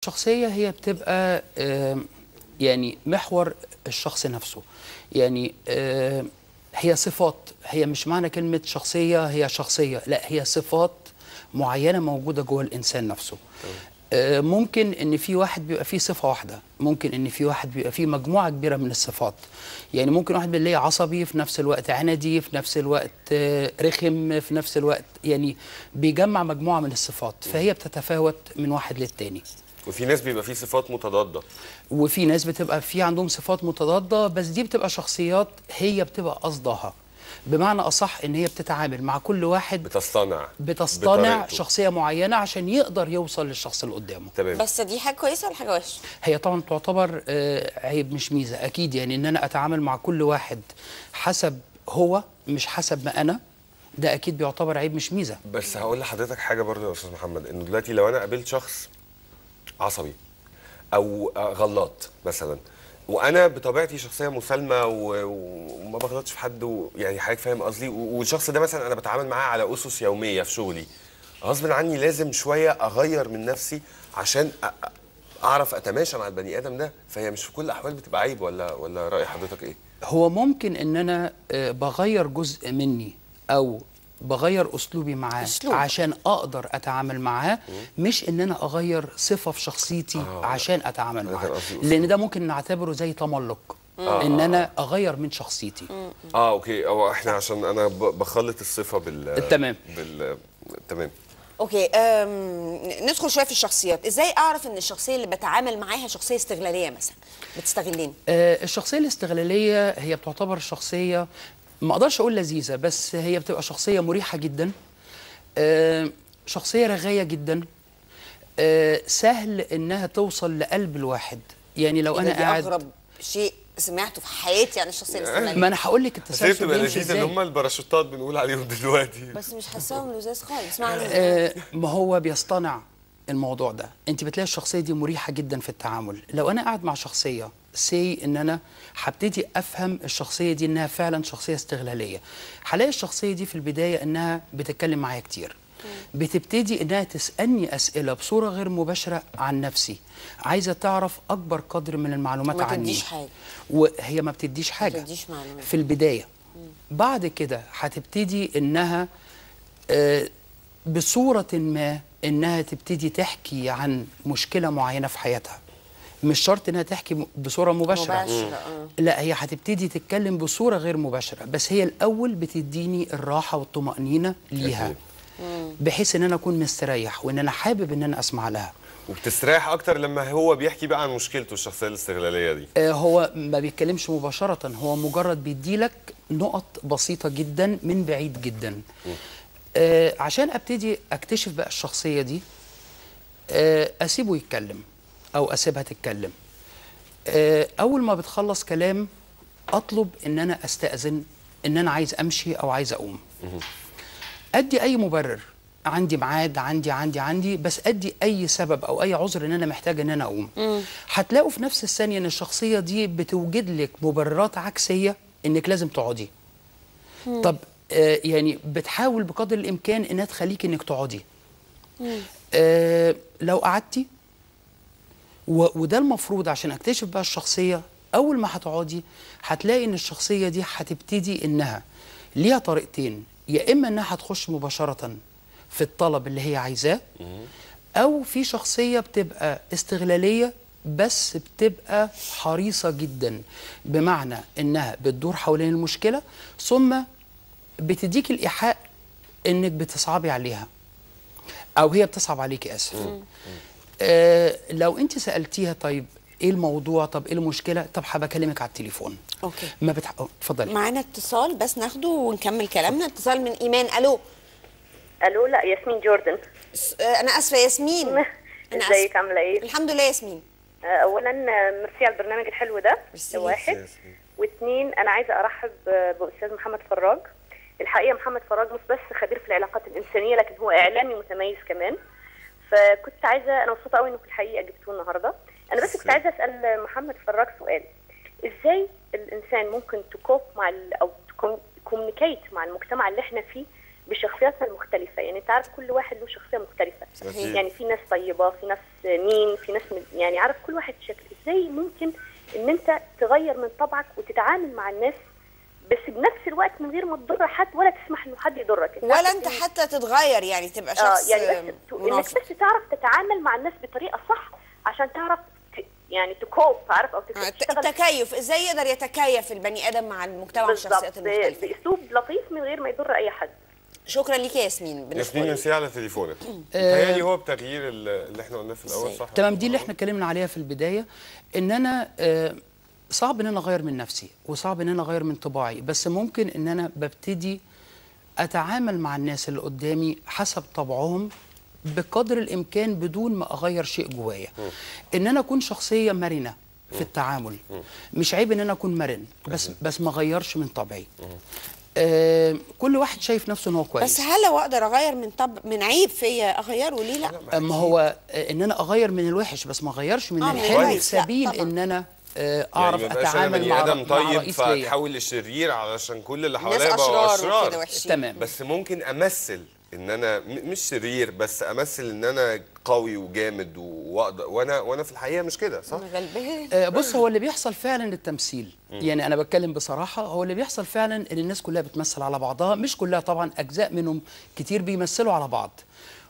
الشخصيه هي بتبقى آه، يعني محور الشخص نفسه يعني آه، هي صفات هي مش معنى كلمه شخصيه هي شخصيه لا هي صفات معينه موجوده جوه الانسان نفسه آه، ممكن ان في واحد بيبقى فيه صفه واحده ممكن ان في واحد بيبقى فيه مجموعه كبيره من الصفات يعني ممكن واحد بيلاقي عصبي في نفس الوقت عنادي في نفس الوقت آه، رخم في نفس الوقت يعني بيجمع مجموعه من الصفات فهي بتتفاوت من واحد للتاني وفي ناس بيبقى فيه صفات متضاده وفي ناس بتبقى في عندهم صفات متضاده بس دي بتبقى شخصيات هي بتبقى قصدها بمعنى اصح ان هي بتتعامل مع كل واحد بتصطنع بتصطنع بطريقته. شخصيه معينه عشان يقدر يوصل للشخص اللي قدامه تمام بس دي حاجه كويسه ولا حاجه وحشه هي طبعا تعتبر آه، عيب مش ميزه اكيد يعني ان انا اتعامل مع كل واحد حسب هو مش حسب ما انا ده اكيد بيعتبر عيب مش ميزه بس هقول لحضرتك حاجه برضه يا استاذ محمد انه دلوقتي لو انا قابلت شخص عصبي او آه، غلاط مثلا وانا بطبيعتي شخصيه مسالمه و- وما بغلطش في حد و- يعني حضرتك فاهم قصدي و- والشخص ده مثلا انا بتعامل معاه على اسس يوميه في شغلي غصب عني لازم شويه اغير من نفسي عشان أ- أ- اعرف اتماشى مع البني ادم ده فهي مش في كل الاحوال بتبقى عيب ولا ولا راي حضرتك ايه هو ممكن ان انا آه، بغير جزء مني او بغير اسلوبي معاه أسلوب. عشان اقدر اتعامل معاه مش ان انا اغير صفه في شخصيتي آه. عشان اتعامل أنا معاه كان قصدي أسلوب. لان ده ممكن نعتبره زي تملق ان انا اغير من شخصيتي اه اوكي او احنا عشان انا ب- بخلط الصفه بال تمام. بال تمام اوكي أم... ندخل شويه في الشخصيات ازاي اعرف ان الشخصيه اللي بتعامل معاها شخصيه استغلاليه مثلا بتستغلني آه، الشخصيه الاستغلاليه هي بتعتبر شخصيه ما اقدرش اقول لذيذه بس هي بتبقى شخصيه مريحه جدا آه، شخصيه رغايه جدا آه، سهل انها توصل لقلب الواحد يعني لو انا انا دي قاعد اغرب شيء سمعته في حياتي عن الشخصيه الاستغلاليه ما انا هقول لك بس هي التسلسل بتبقى بيمشي لذيذه اللي ازاي هم الباراشوتات بنقول عليهم دلوقتي بس مش حاساهم لذاذ خالص اسمعني آه، ما هو بيصطنع الموضوع ده انت بتلاقي الشخصيه دي مريحه جدا في التعامل لو انا قاعد مع شخصيه سي ان انا هبتدي افهم الشخصيه دي انها فعلا شخصيه استغلاليه هلاقي الشخصيه دي في البدايه انها بتتكلم معايا كتير بتبتدي انها تسالني اسئله بصوره غير مباشره عن نفسي عايزه تعرف اكبر قدر من المعلومات وما عني تديش حاجة. وهي ما بتديش حاجه تديش معلومات. في البدايه بعد كده هتبتدي انها آه، بصورة ما إنها تبتدي تحكي عن مشكلة معينة في حياتها مش شرط إنها تحكي م- بصورة مباشرة مباشرة، آه. لا هي هتبتدي تتكلم بصورة غير مباشرة بس هي الأول بتديني الراحة والطمأنينة ليها أكيد. بحيث إن أنا أكون مستريح وإن أنا حابب إن أنا أسمع لها وبتستريح اكتر لما هو بيحكي بقى عن مشكلته الشخصيه الاستغلاليه دي آه، هو ما بيتكلمش مباشرة هو مجرد بيديلك نقط بسيطة جدا من بعيد جدا آه، عشان ابتدي اكتشف بقى الشخصية دي آه، اسيبه يتكلم او اسيبها تتكلم آه، اول ما بتخلص كلام اطلب ان انا استأذن ان انا عايز امشي او عايز اقوم ادي اي مبرر عندي ميعاد عندي عندي عندي بس ادي اي سبب او اي عذر ان انا محتاج ان انا اقوم هتلاقوا في نفس الثانيه ان الشخصيه دي بتوجد لك مبررات عكسيه انك لازم تقعدي طب آه يعني بتحاول بقدر الامكان انها تخليك انك تقعدي آه لو قعدتي و- وده المفروض عشان اكتشف بقى الشخصيه اول ما هتقعدي هتلاقي ان الشخصيه دي هتبتدي انها ليها طريقتين يا اما انها هتخش مباشره في الطلب اللي هي عايزاه او في شخصيه بتبقى استغلاليه بس بتبقى حريصه جدا بمعنى انها بتدور حوالين المشكله ثم بتديك الايحاء انك بتصعبي عليها او هي بتصعب عليكي اسف آه لو انت سالتيها طيب ايه الموضوع طب ايه المشكله طب حابه اكلمك على التليفون اوكي ما بتح... أه، اتفضلي معانا اتصال بس ناخده ونكمل كلامنا اتصال من ايمان الو الو لا ياسمين جوردن س- آه، انا اسفه ياسمين انا ازيك آسفة. عامله ايه الحمد لله ياسمين آه، اولا آه، ميرسي على البرنامج الحلو ده ميرسي. ده واحد ياسمين. واثنين انا عايزه ارحب آه، باستاذ محمد فراج الحقيقه محمد فراج مش بس خبير في العلاقات الانسانيه لكن هو اعلامي متميز كمان فكنت عايزه انا مبسوطه قوي انه في الحقيقه جبتوه النهارده انا بس كنت ميرسي. عايزه اسال محمد فراج سؤال ازاي الانسان ممكن تكوب مع ال- او تكومينيكيت مع المجتمع اللي احنا فيه بشخصياتنا المختلفه يعني انت عارف كل واحد له شخصيه مختلفه صحيح. يعني في ناس طيبه في ناس مين في ناس من- يعني عارف كل واحد شكل ازاي ممكن ان انت تغير من طبعك وتتعامل مع الناس بس بنفس الوقت من غير ما تضر حد ولا تسمح انه حد يضرك ولا عارف انت إن- حتى تتغير يعني تبقى اه شخص يعني بس ت- انك منافق بس تعرف تتعامل مع الناس بطريقه صح عشان تعرف ت- يعني تكوب عارف او تت- آه، تشتغل التكيف ازاي يقدر يتكيف البني ادم مع المجتمع والشخصيات بالظبط المختلفه باسلوب لطيف من غير ما يضر اي حد شكرا ليك يا ياسمين بالنسبه ياسمين لي نسيه على تليفونك تهيألي هو بتغيير ال- اللي احنا قلناه في الاول إزاي؟ صح تمام دي اللي احنا اتكلمنا عليها في البدايه ان انا آه، صعب ان انا اغير من نفسي وصعب ان انا اغير من طباعي بس ممكن ان انا ببتدي اتعامل مع الناس اللي قدامي حسب طبعهم بقدر الامكان بدون ما اغير شيء جوايا ان انا اكون شخصيه مرنه في التعامل مش عيب ان انا اكون مرن بس بس ما اغيرش من طبعي آه كل واحد شايف نفسه ان هو كويس بس هل لو اقدر اغير من طب من عيب فيا اغيره ليه لا ما هو آه، ان انا اغير من الوحش بس ما اغيرش من آه، من الحلو في الكويس، لا، سبيل طبعاً. ان انا آه، اعرف يعني ما يبقاش انا اتعامل بني مع, ادم مع طيب رئيس ليا فاتحول للشرير علشان كل اللي الناس حواليا بقوا اشرار وكده اشرار وحشين تمام بس ممكن امثل ان انا م- مش شرير بس امثل ان انا قوي وجامد واقدر وانا وانا في الحقيقه مش كده صح؟ انا غلبان آه، بص هو اللي بيحصل فعلا التمثيل يعني انا بتكلم بصراحه هو اللي بيحصل فعلا ان الناس كلها بتمثل على بعضها مش كلها طبعا اجزاء منهم كتير بيمثلوا على بعض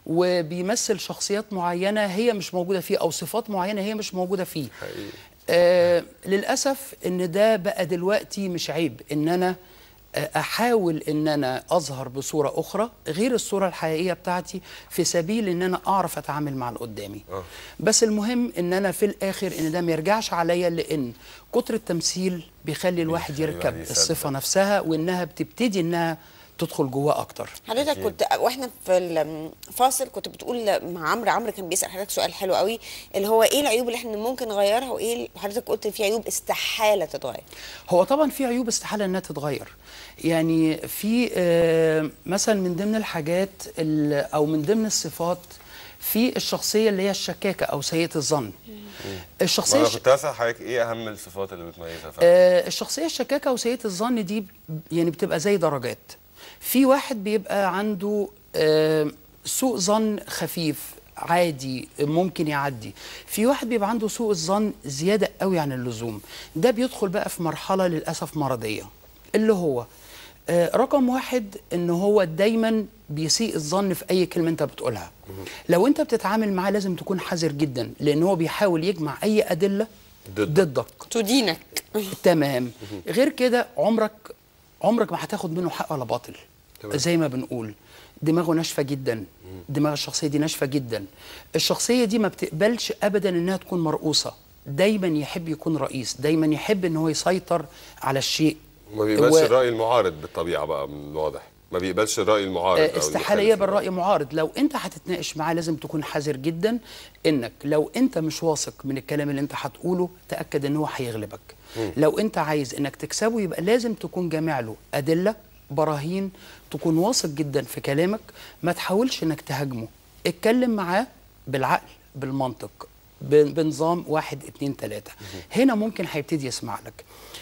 وبيمثل شخصيات معينه هي مش موجوده فيه او صفات معينه هي مش موجوده فيه حقيقي. آه للاسف ان ده بقى دلوقتي مش عيب ان انا آه، احاول ان انا اظهر بصوره اخرى غير الصوره الحقيقيه بتاعتي في سبيل ان انا اعرف اتعامل مع اللي قدامي آه. بس المهم ان انا في الاخر ان ده ما يرجعش عليا لان كتر التمثيل بيخلي الواحد بيخلي يركب الواحد يصدق. الصفه نفسها وانها بتبتدي انها تدخل جواه اكتر حضرتك كنت واحنا في الفاصل كنت بتقول مع عمرو عمرو كان بيسال حضرتك سؤال حلو قوي اللي هو ايه العيوب اللي احنا ممكن نغيرها وايه اللي حضرتك قلت في عيوب استحاله تتغير هو طبعا في عيوب استحاله انها تتغير يعني في آه، مثلا من ضمن الحاجات ال- او من ضمن الصفات في الشخصيه اللي هي الشكاكه او سيئه الظن الشخصيه ما انا الش... كنت هسأل حضرتك ايه اهم الصفات اللي بتميزها فعلا؟ آه، الشخصيه الشكاكه وسيئه الظن دي ب- يعني بتبقى زي درجات في واحد بيبقى عنده آه، سوء ظن خفيف عادي ممكن يعدي في واحد بيبقى عنده سوء الظن زياده قوي عن اللزوم ده بيدخل بقى في مرحله للاسف مرضيه اللي هو آه، رقم واحد ان هو دايما بيسيء الظن في اي كلمه انت بتقولها لو انت بتتعامل معاه لازم تكون حذر جدا لان هو بيحاول يجمع اي ادله ضدك. ضدك تدينك تمام غير كده عمرك عمرك ما هتاخد منه حق ولا باطل تمام. زي ما بنقول دماغه ناشفه جدا دماغ الشخصيه دي ناشفه جدا الشخصيه دي ما بتقبلش ابدا انها تكون مرؤوسه دايما يحب يكون رئيس دايما يحب ان هو يسيطر على الشيء ما بيقبلش و- الراي المعارض بالطبيعه بقى من الواضح ما بيقبلش الراي المعارض آه، أو استحاله المخالف يقبل راي معارض لو انت هتتناقش معاه لازم تكون حذر جدا انك لو انت مش واثق من الكلام اللي انت هتقوله تاكد ان هو هيغلبك لو انت عايز انك تكسبه يبقى لازم تكون جامع له ادله براهين تكون واثق جدا في كلامك ما تحاولش انك تهاجمه اتكلم معاه بالعقل بالمنطق ب- بنظام واحد اتنين تلاته هنا ممكن هيبتدي يسمع لك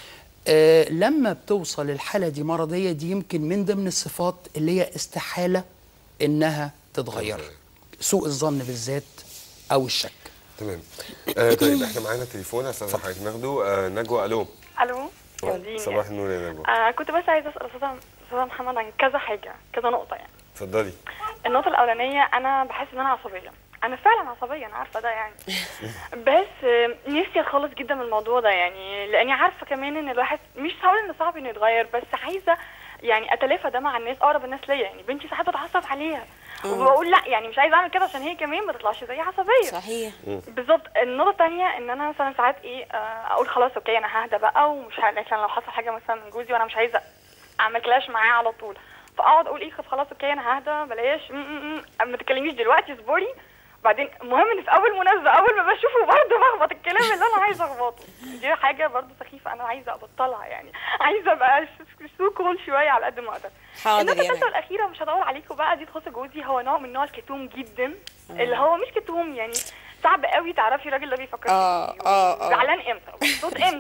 آه، لما بتوصل الحالة دي مرضية دي يمكن من ضمن الصفات اللي هي استحالة إنها تتغير سوء الظن بالذات أو الشك تمام آه طيب احنا معانا تليفون استاذ حضرتك ناخده آه نجوى الو الو جامدين صباح يعني. النور يا نجوى آه كنت بس عايزه اسال استاذ استاذ محمد عن كذا حاجه كذا نقطه يعني اتفضلي النقطه الاولانيه انا بحس ان انا عصبيه انا فعلا عصبيه انا عارفه ده يعني بس آه، نفسي اتخلص جدا من الموضوع ده يعني لاني عارفه كمان ان الواحد مش هقول ان صعب انه يتغير بس عايزه يعني اتلافى ده مع الناس اقرب الناس ليا يعني بنتي ساعات بتعصب عليها وبقول لا يعني مش عايزه اعمل كده عشان هي كمان ما تطلعش زي عصبيه صحيح بالظبط النقطة التانية ان انا مثلا ساعات ايه آه، اقول خلاص اوكي انا ههدى بقى ومش ه- مثلا لو حصل حاجة مثلا من جوزي وانا مش عايزة اعمل كلاش معاه على طول فاقعد اقول ايه خلاص خلاص اوكي انا ههدى بلاش م- م- م. ما تكلميش دلوقتي اصبري بعدين المهم ان في اول مناسبة اول ما بشوفه برضه بخبط الكلام اللي انا عايزة اخبطه دي حاجة برضه سخيفة انا عايزة ابطلها يعني عايزة ابقى سو كول شوية على قد ما اقدر حاضر النقطة يا الثالثة نجوى. الأخيرة مش هدور عليكم بقى دي تخص جوزي هو نوع من نوع الكتوم جدا اللي هو مش كتوم يعني صعب قوي تعرفي الراجل ده بيفكر آه، في ايه آه، آه. زعلان امتى ومبسوط امتى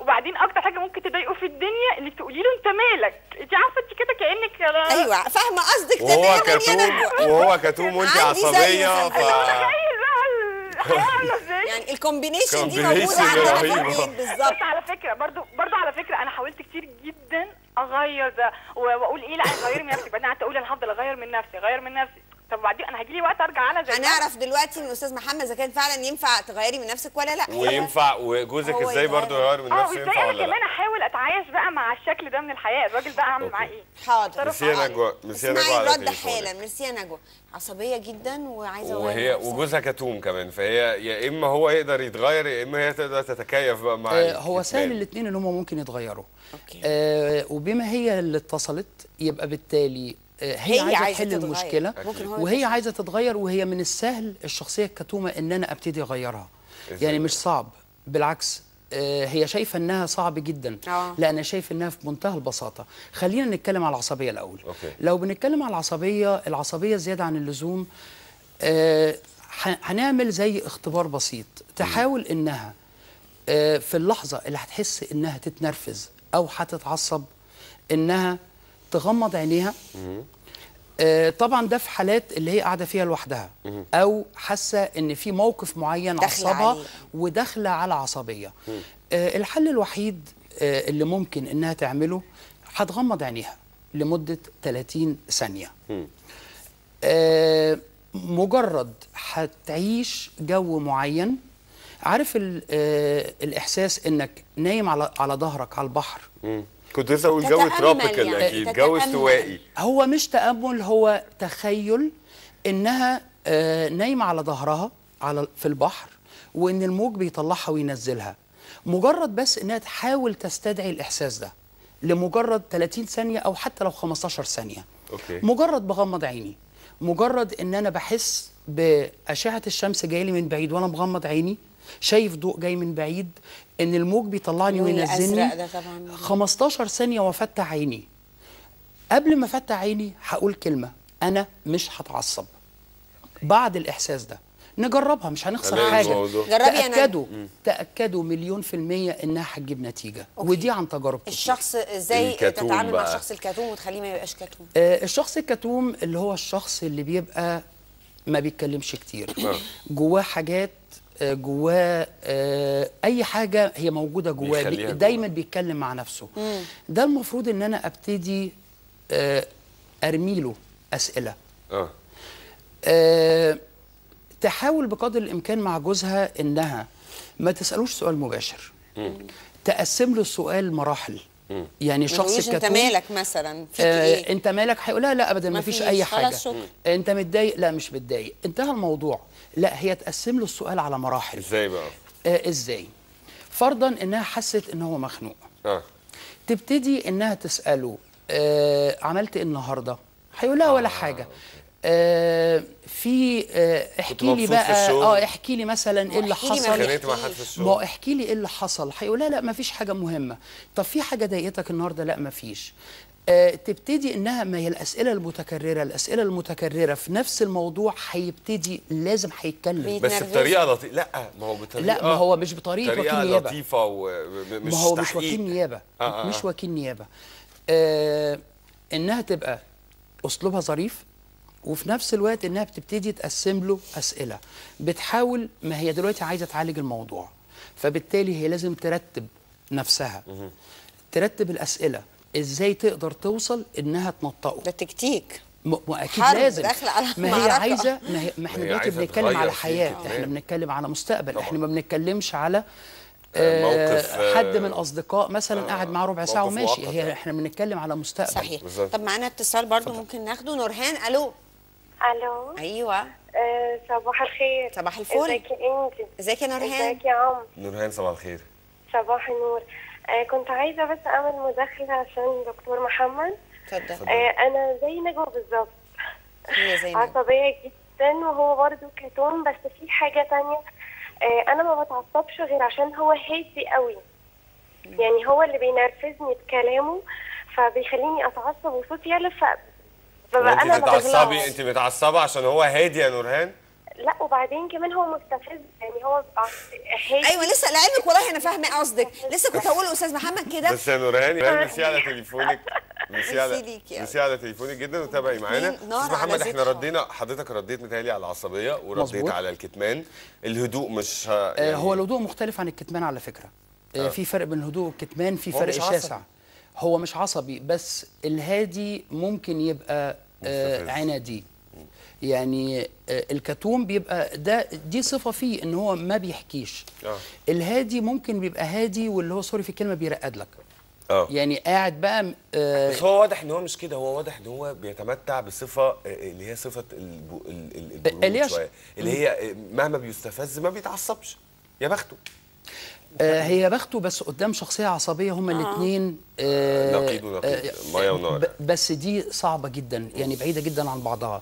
وبعدين اكتر حاجه ممكن تضايقه في الدنيا انك تقولي له انت مالك انت عارفه انت كده كانك ايوه فاهمه قصدك وهو تماما يا كتوم نجوى وهو كتوم وانت عندي زي عصبيه ف سلمى. تخيل بقى الحياه عامله ازاي يعني الكومبينيشن دي Combination موجوده عندنا في رهيبة. البيت بالظبط بس على فكره برضو برضو على فكره انا حاولت كتير جدا اغير ده و- واقول ايه لا انا اغير من نفسي بعدين قعدت اقول انا هفضل اغير من نفسي اغير من نفسي طب وبعدين انا هيجي لي وقت ارجع انا زي ما هنعرف دلوقتي من الاستاذ محمد اذا كان فعلا ينفع تغيري من نفسك ولا لا وينفع وجوزك هو ازاي يغير. برضه يغير من اه نفسه وازاي ينفع انا ولا كمان لا احاول اتعايش بقى مع الشكل ده من الحياه الراجل بقى اعمل معاه ايه حاضر ميرسي يا نجوى ميرسي يا نجوى اسمعي على الرد تليفونك. حالا ميرسي يا نجوى عصبيه جدا وعايزه وهي أغير نفسها. وجوزها كتوم كمان فهي يا اما هو يقدر يتغير يا اما هي تقدر تتكيف بقى مع آه، هو سهل الكتمان. الاثنين ان هم ممكن يتغيروا أوكي. آه وبما هي اللي اتصلت يبقى بالتالي آه هي, هي عايزه عايزة تحل تتغير. المشكله ممكن هو وهي عايزه تتغير وهي من السهل الشخصيه الكتومه ان انا ابتدي اغيرها إزاي يعني بقى؟ مش صعب بالعكس آه هي شايفه انها صعب جدا آه. لا انا شايف انها في منتهى البساطه خلينا نتكلم على العصبيه الاول أوكي. لو بنتكلم على العصبيه العصبيه زياده عن اللزوم آه ح- هنعمل زي اختبار بسيط تحاول انها آه، في اللحظة اللي هتحس إنها تتنرفز أو هتتعصب إنها تغمض عينيها آه، طبعا ده في حالات اللي هي قاعدة فيها لوحدها أو حاسة إن في موقف معين داخلة عصبها عليه. وداخلة على عصبية آه، الحل الوحيد آه، اللي ممكن إنها تعمله هتغمض عينيها لمدة 30 ثانية آه، مجرد هتعيش جو معين عارف ال- آه، الاحساس انك نايم على على ظهرك على البحر مم. كنت لسه اقول جو تتأمل تروبيكال يعني، اكيد جو تتأمل. استوائي هو مش تامل هو تخيل انها آه، نايمه على ظهرها على في البحر وان الموج بيطلعها وينزلها مجرد بس انها تحاول تستدعي الاحساس ده لمجرد 30 ثانيه او حتى لو 15 ثانيه أوكي. مجرد بغمض عيني مجرد ان انا بحس باشعه الشمس جايه لي من بعيد وانا مغمض عيني شايف ضوء جاي من بعيد ان الموج بيطلعني اللون وينزلني الأزرق ده طبعاً. 15 ثانيه وافتح عيني قبل ما افتح عيني هقول كلمه انا مش هتعصب بعد الاحساس ده نجربها مش هنخسر تمام، حاجه الموضوع. جربي يا تاكدوا تاكدوا مليون في الميه انها هتجيب نتيجه أوكي. ودي عن تجارب كتير. الشخص ازاي الكتوم تتعامل مع بقى. الشخص الكتوم وتخليه ما يبقاش كتوم آه، الشخص الكتوم اللي هو الشخص اللي بيبقى ما بيتكلمش كتير جواه حاجات آه، جواه آه، اي حاجه هي موجوده جواه بيخليها بي- جواه. دايما بيتكلم مع نفسه ده المفروض ان انا ابتدي آه، ارمي له اسئله اه آه، تحاول بقدر الامكان مع جوزها انها ما تسالوش سؤال مباشر تقسم له السؤال مراحل يعني ما الشخص تقوليش انت الكتوم مالك مثلا فيك آه ايه انت مالك هيقول لا لا ابدا ما فيش مفيش، اي خلاص حاجه شكرا. انت متضايق لا مش متضايق انتهى الموضوع لا هي تقسم له السؤال على مراحل ازاي بقى آه ازاي فرضا انها حست ان هو مخنوق اه تبتدي انها تساله آه عملت ايه النهارده هيقول لها ولا حاجه آه في آه احكي لي مبسوط في بقى الشغل؟ اه احكي لي مثلا ايه اللي احكي لي ما حصل اتخانقت مع حد في بيحكيش. الشغل ما هو احكي لي ايه اللي حصل هيقول لا لا ما فيش حاجه مهمه طب في حاجه ضايقتك النهارده لا ما فيش آه تبتدي انها ما هي الاسئله المتكرره الاسئله المتكرره في نفس الموضوع هيبتدي لازم هيتكلم بي- بس بيتنرفزوا. بطريقه لطيفه لا ما هو بطريقه لا ما هو مش بطريقه طريقه وكيل نيابه لطيفه ومش ما هو مش تحقيق. وكيل نيابه آه، آه، مش آه. وكيل نيابه آه انها تبقى اسلوبها ظريف وفي نفس الوقت انها بتبتدي تقسم له اسئله بتحاول ما هي دلوقتي عايزه تعالج الموضوع فبالتالي هي لازم ترتب نفسها ترتب الاسئله ازاي تقدر توصل انها تنطقه ده تكتيك م- واكيد حرب لازم داخلة على ما هي معركة. عايزه ما, هي ما احنا ما هي دلوقتي عايزة بنتكلم تغير على فيه حياه كمان. احنا بنتكلم على مستقبل طبعا. احنا ما بنتكلمش على آه، آه، موقف، آه، حد من الاصدقاء مثلا آه، قاعد معاه ربع ساعه موقف وماشي مؤقت هي يعني. احنا بنتكلم على مستقبل صحيح بالظبط. طب معانا اتصال برضو ممكن ناخده نورهان الو الو ايوه آه، صباح الخير صباح الفل. ازيك يا انجي ازيك يا نورهان ازيك يا عم نورهان صباح الخير صباح النور آه كنت عايزه بس اعمل مداخله عشان دكتور محمد اتفضل آه انا زي نجوى بالظبط هي زي ما عصبيه جدا وهو برضو كتوم بس في حاجه تانية آه انا ما بتعصبش غير عشان هو هادي قوي يعني هو اللي بينرفزني بكلامه فبيخليني اتعصب وصوتي يعلى ف ببقى وانت انا ما بتتعصبي بغلطش. انت متعصبه عشان هو هادي يا نورهان لا وبعدين كمان هو مستفز يعني هو بيبقى هادي ايوه لسه لعلمك والله انا فاهمه قصدك لسه كنت هقول استاذ محمد كده بس يا نورهان نورهان ميرسي على تليفونك ميرسي ميرسي على ليك يا ميرسي على تليفونك جدا وتابعي معانا اتنين نار استاذ على محمد زيت احنا حار. ردينا حضرتك رديت متهيألي على العصبيه ورديت مظبوط. على الكتمان الهدوء مش ه... آه، يعني هو الهدوء مختلف عن الكتمان على فكره آه. في فرق بين الهدوء والكتمان في هو فرق مش عصبي. شاسع هو مش عصبي بس الهادي ممكن يبقى آه مستفز. عنادي يعني آه الكتوم بيبقى ده دي صفه فيه ان هو ما بيحكيش آه. الهادي ممكن بيبقى هادي واللي هو سوري في الكلمه بيرقد لك اه يعني قاعد بقى آه بس هو واضح ان هو مش كده هو واضح ان هو بيتمتع بصفه آه، اللي هي صفه البو... ال- ال- البرود اللي هي ش- شويه اللي هي آه، مهما بيستفز ما بيتعصبش يا بخته آه هي بخته بس قدام شخصيه عصبيه هما الاثنين آه نقيض ونقيض، مية ونار. ب- بس دي صعبه جدا يعني بعيده جدا عن بعضها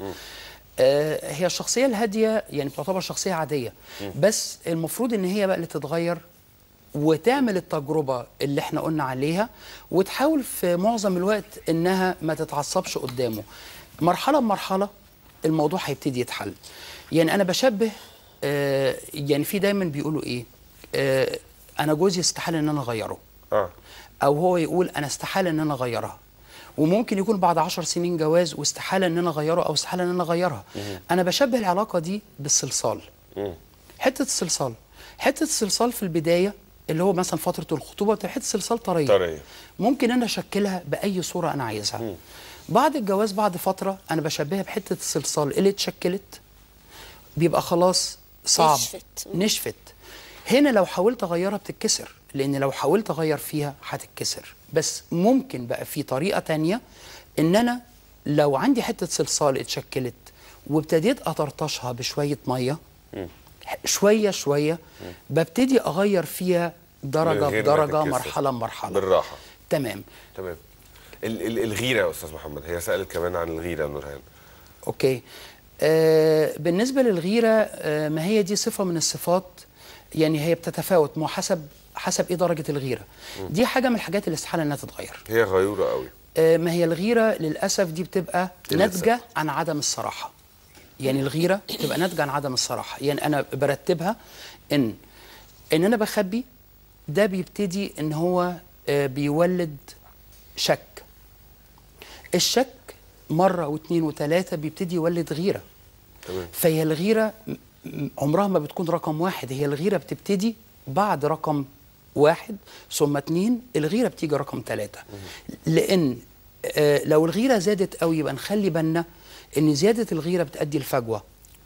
آه هي الشخصيه الهاديه يعني بتعتبر شخصيه عاديه بس المفروض ان هي بقى اللي تتغير وتعمل التجربه اللي احنا قلنا عليها وتحاول في معظم الوقت انها ما تتعصبش قدامه مرحله بمرحله الموضوع هيبتدي يتحل يعني انا بشبه آه يعني في دايما بيقولوا ايه آه انا جوزي استحاله ان انا اغيره اه او هو يقول انا استحاله ان انا اغيرها وممكن يكون بعد عشر سنين جواز واستحاله ان انا اغيره او استحاله ان انا اغيرها انا بشبه العلاقه دي بالصلصال مم. حته الصلصال حته الصلصال في البدايه اللي هو مثلا فتره الخطوبه بتبقى حته صلصال طريه طرية. ممكن انا اشكلها باي صوره انا عايزها بعد الجواز بعد فتره انا بشبهها بحته الصلصال اللي اتشكلت بيبقى خلاص صعب نشفت. نشفت هنا لو حاولت اغيرها بتتكسر لان لو حاولت اغير فيها هتتكسر بس ممكن بقى في طريقه تانية ان انا لو عندي حته صلصال اتشكلت وابتديت اطرطشها بشويه ميه شويه شويه ببتدي اغير فيها درجه من غير ما بدرجه تتكسر. مرحله بمرحله بالراحه تمام تمام ال- ال- الغيره يا استاذ محمد هي سالت كمان عن الغيره يا نورهان اوكي آه بالنسبه للغيره آه ما هي دي صفه من الصفات يعني هي بتتفاوت ما هو حسب حسب ايه درجه الغيره دي حاجه من الحاجات اللي استحاله انها تتغير هي غيوره قوي آه ما هي الغيره للاسف دي بتبقى للأسف. ناتجه عن عدم الصراحه يعني الغيره بتبقى ناتجه عن عدم الصراحه يعني انا برتبها ان ان انا بخبي ده بيبتدي ان هو آه بيولد شك الشك مره واثنين وثلاثه بيبتدي يولد غيره تمام فهي الغيره م- م- عمرها ما بتكون رقم واحد هي الغيره بتبتدي بعد رقم واحد ثم اتنين الغيره بتيجي رقم ثلاثه لان آه لو الغيره زادت قوي يبقى نخلي بالنا ان زياده الغيره بتؤدي لفجوه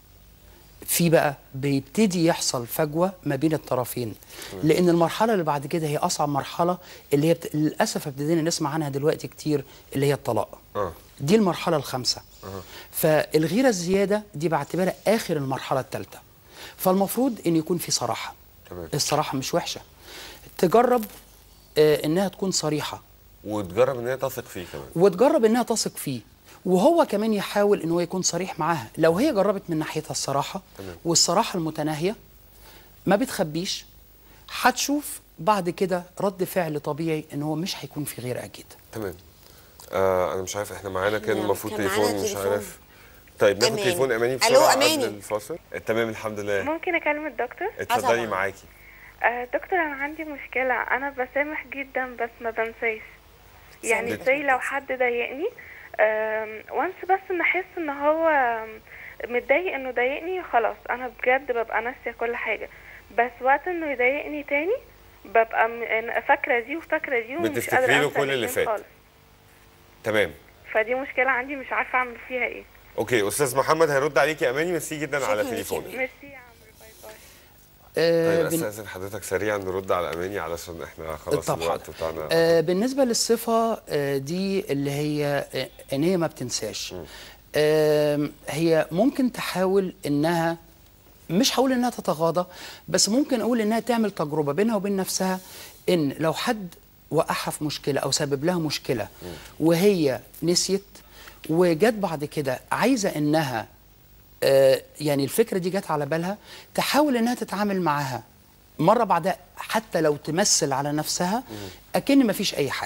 في بقى بيبتدي يحصل فجوه ما بين الطرفين لان المرحله اللي بعد كده هي اصعب مرحله اللي هي بت... للاسف ابتدينا نسمع عنها دلوقتي كتير اللي هي الطلاق اه دي المرحله الخامسه فالغيره الزياده دي بعتبرها اخر المرحله الثالثه فالمفروض ان يكون في صراحه تمام. الصراحه مش وحشه تجرب آه انها تكون صريحه وتجرب ان هي تثق فيه كمان وتجرب انها تثق فيه وهو كمان يحاول ان هو يكون صريح معاها لو هي جربت من ناحيتها الصراحه تمام. والصراحه المتناهيه ما بتخبيش هتشوف بعد كده رد فعل طبيعي ان هو مش هيكون في غير اكيد تمام آه انا مش عارف احنا معانا كان نعم، المفروض كان معانا تليفون مش تليفون. عارف طيب ناخد أماني. تليفون اماني ألو، بسرعه أماني. قبل الفاصل آه، تمام الحمد لله ممكن اكلم الدكتور اتفضلي طبعاً. معاكي آه دكتور انا عندي مشكله انا بسامح جدا بس ما بنساش يعني سامح. زي لو حد ضايقني وانس بس ان احس ان هو آم، متضايق انه ضايقني خلاص انا بجد ببقى ناسيه كل حاجه بس وقت انه يضايقني تاني ببقى م- أنا فاكره دي وفاكره دي ومش بتفتكري قادره له انسى كل اللي الاتنين فات. خالص تمام فدي مشكله عندي مش عارفه اعمل فيها ايه اوكي استاذ محمد هيرد عليكي يا اماني ميرسي جدا على شكراً ليكي. تليفونك ميرسي يا عمرو باي باي آه طيب بن- استاذن حضرتك سريعا نرد على اماني علشان احنا خلاص طبعا الوقت بتاعنا آه بالنسبه للصفه آه دي اللي هي آه ان هي ما بتنساش آه هي ممكن تحاول انها مش هقول انها تتغاضى بس ممكن اقول انها تعمل تجربه بينها وبين نفسها ان لو حد وقعها في مشكله او سبب لها مشكله وهي نسيت وجت بعد كده عايزه انها آه، يعني الفكره دي جت على بالها تحاول انها تتعامل معاها مره بعدها حتى لو تمثل على نفسها اكن ما فيش اي حاجه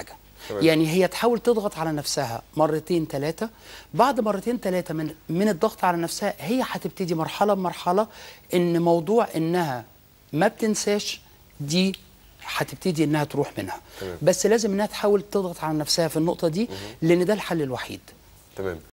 تمام. يعني هي تحاول تضغط على نفسها مرتين ثلاثه بعد مرتين ثلاثه من من الضغط على نفسها هي هتبتدي مرحله بمرحله ان موضوع انها ما بتنساش دي هتبتدي انها تروح منها تمام. بس لازم انها تحاول تضغط على نفسها في النقطه دي لان ده الحل الوحيد تمام